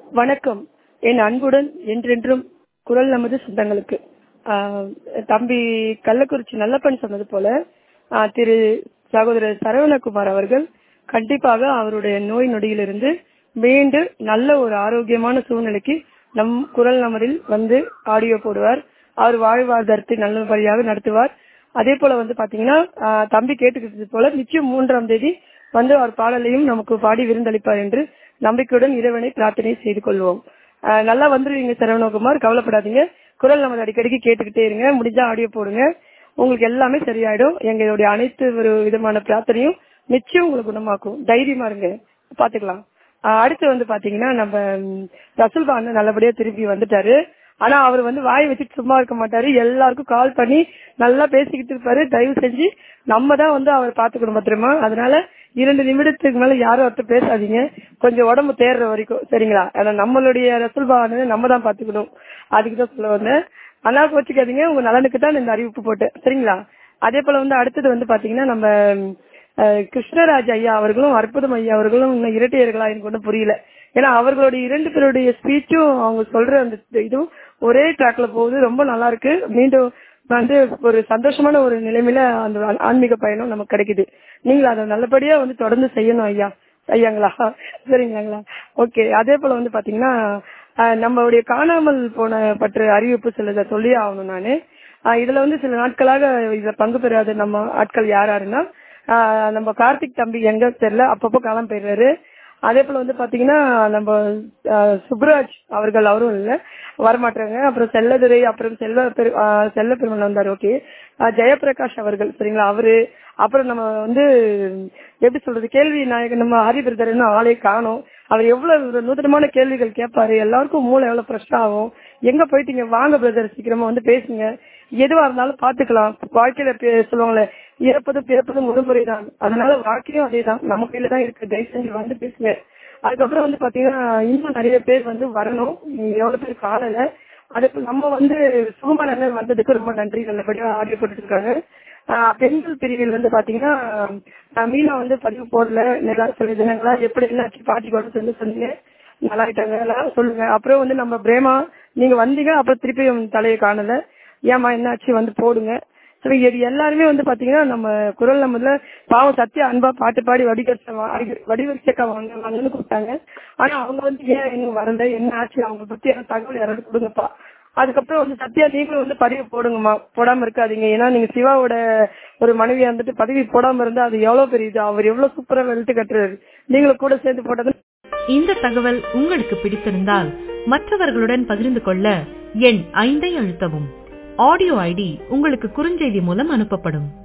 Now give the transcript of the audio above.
வணக்கம் என் அன்புடன் என்றென்றும் குரல் நமது சொந்தங்களுக்கு ஆஹ் தம்பி கள்ளக்குறிச்சி நல்லப்பன் சொன்னது போல ஆஹ் திரு சகோதரர் சரவணகுமார் அவர்கள் கண்டிப்பாக அவருடைய நோய் நொடியிலிருந்து மீண்டு நல்ல ஒரு ஆரோக்கியமான சூழ்நிலைக்கு நம் குரல் நமதில் வந்து ஆடியோ போடுவார் அவர் வாழ்வாதாரத்தை நல்லபடியாக நடத்துவார் அதே போல வந்து பாத்தீங்கன்னா ஆஹ் தம்பி கேட்டுக்கிட்டது போல நிச்சயம் மூன்றாம் தேதி வந்து அவர் பாடலையும் நமக்கு பாடி விருந்தளிப்பார் என்று நம்பிக்கையுடன் இறைவனை பிரார்த்தனை செய்து கொள்வோம் ஆஹ் நல்லா வந்துருவீங்க சரவணகுமார் கவலைப்படாதீங்க குரல் நமது அடிக்கடிக்கு கேட்டுக்கிட்டே இருங்க முடிஞ்சா ஆடியோ போடுங்க உங்களுக்கு எல்லாமே சரியாயிடும் எங்களுடைய அனைத்து ஒரு விதமான பிரார்த்தனையும் நிச்சயம் உங்களுக்கு குணமாக்கும் தைரியமா இருங்க பாத்துக்கலாம் ஆஹ் அடுத்து வந்து பாத்தீங்கன்னா நம்ம ம், ரசூல் பானு நல்லபடியா திருப்பி வந்துட்டாரு ஆனா அவர் வந்து வாய் வச்சுட்டு சும்மா இருக்க மாட்டாரு எல்லாருக்கும் கால் பண்ணி நல்லா பேசிக்கிட்டு இருப்பாரு தயவு செஞ்சு நம்ம தான் வந்து அவர் பாத்துக்கணும் பத்திரமா அதனால இரண்டு நிமிடத்துக்கு மேல யாரும் அவர்கிட்ட பேசாதீங்க கொஞ்சம் உடம்பு தேர்ற வரைக்கும் சரிங்களா ஏன்னா நம்மளுடைய ரசூல் பானு நம்ம தான் பாத்துக்கணும் அதுக்கு தான் சொல்ல வந்தேன் ஆனா கோச்சிக்காதீங்க உங்க நலனுக்கு தான் இந்த அறிவிப்பு போட்டேன் சரிங்களா அதே போல வந்து அடுத்தது வந்து பாத்தீங்கன்னா நம்ம அஹ், கிருஷ்ணராஜ் ஐயா அவர்களும் அற்புதம் ஐயா அவர்களும் இன்னும் இரட்டையர்களா எனக்கு ஒன்றும் புரியல ஏன்னா அவர்களுடைய இரண்டு பேருடைய ஸ்பீச்சும் அவங்க சொல்ற அந்த இதுவும் ஒரே ட்ராக்ல போகுது ரொம்ப நல்லா இருக்கு மீண்டும் வந்து ஒரு சந்தோஷமான ஒரு நிலைமையில அந்த ஆ- ஆன்மீக பயணம் நமக்கு கிடைக்குது நீங்களும் அதை நல்லபடியா வந்து தொடர்ந்து செய்யணும் ஐயா ஐயாங்களா சரிங்களாங்களா ஓகே அதே போல வந்து பாத்தீங்கன்னா ஆஹ், நம்மளுடைய காணாமல் போன பற்ற அறிவிப்பு சிலதை சொல்லி ஆகணும் நானு ஆஹ், இதுல வந்து சில நாட்களாக இதுல பங்கு பெறாத நம்ம ஆட்கள் யார் யாருன்னா ஆஹ், நம்ம கார்த்திக் தம்பி எங்க தெரியல அப்பப்போ காலம் போயிடுறாரு அதே போல வந்து பாத்தீங்கன்னா நம்ம ஆஹ், சுப்ராஜ் அவர்கள் அவரும் இல்ல வரமாட்டாங்க அப்புறம் செல்லதுரை அப்புறம் செல்வ பெரு ஆஹ், செல்ல பெருமன் வந்தார் ஓகே ஜெயபிரகாஷ் அவர்கள் சரிங்களா அவரு அப்புறம் நம்ம வந்து எப்படி சொல்றது கேள்வி நாயகன் நம்ம ஹரி பிரதர் ஆளே காணும் அவர் எவ்வளவு ஒரு நூதனமான கேள்விகள் கேட்பாரு எல்லாருக்கும் மூளை எவ்வளவு ஃப்ரெஷ் ஆகும் எங்க போயிட்டீங்க வாங்க பிரதர் சீக்கிரமா வந்து பேசுங்க எதுவா இருந்தாலும் பாத்துக்கலாம் வாழ்க்கையில பே- சொல்லுவாங்களே இறப்பதும் பிறப்பதும் ஒரு முறைதான் அதனால வாழ்க்கையும் அதேதான் நம்ம கையில தான் இருக்கு தயவு செஞ்சு வந்து பேசுங்க அதுக்கப்புறம் வந்து பாத்தீங்கன்னா இன்னும் நிறைய பேர் வந்து வரணும் எவ்வளவு பேர் காணல அதுக்கு நம்ம வந்து சுகுமார் அண்ணன் வந்ததுக்கு ரொம்ப நன்றி நல்லபடியா ஆடியோ போட்டுட்டு இருக்காங்க ஆஹ் பெண்கள் பிரிவில் வந்து பாத்தீங்கன்னா ஆஹ் மீனா வந்து பதிவு போடல நல்லா சொல்லி தினங்களா எப்படி என்னாச்சு பாட்டி கூட சொல்லி சொன்னீங்க நல்லா ஆயிட்டாங்க எல்லாம் சொல்லுங்க அப்புறம் வந்து நம்ம பிரேமா நீங்க வந்தீங்க அப்புறம் திருப்பியும் தலையை காணல ஏமா என்னாச்சு வந்து போடுங்க சரி இது எல்லாருமே வந்து பாத்தீங்கன்னா நம்ம குரல் நம்மதுல பாவம் சத்யா அன்பா பாட்டு பாடி வடிகட்ட வடிவரிசக்கா வாங்க வாங்கன்னு கூப்பிட்டாங்க ஆனா அவங்க வந்து ஏன் இன்னும் வரல என்ன ஆச்சு அவங்க பத்தி எனக்கு தகவல் யாராவது கொடுங்கப்பா அதுக்கப்புறம் வந்து சத்யா நீங்களும் வந்து பதிவு போடுங்கம்மா போடாம இருக்காதீங்க ஏன்னா நீங்க சிவாவோட ஒரு மனைவியா இருந்துட்டு பதவி போடாம இருந்தா அது எவ்வளவு பெரிய இது அவர் எவ்வளவு சூப்பரா வெளுத்து கட்டுறாரு நீங்களும் கூட சேர்ந்து போட்டது இந்த தகவல் உங்களுக்கு பிடித்திருந்தால் மற்றவர்களுடன் பகிர்ந்து கொள்ள எண் ஐந்தை அழுத்தவும் ஆடியோ ஐடி உங்களுக்கு குறுஞ்செய்தி மூலம் அனுப்பப்படும்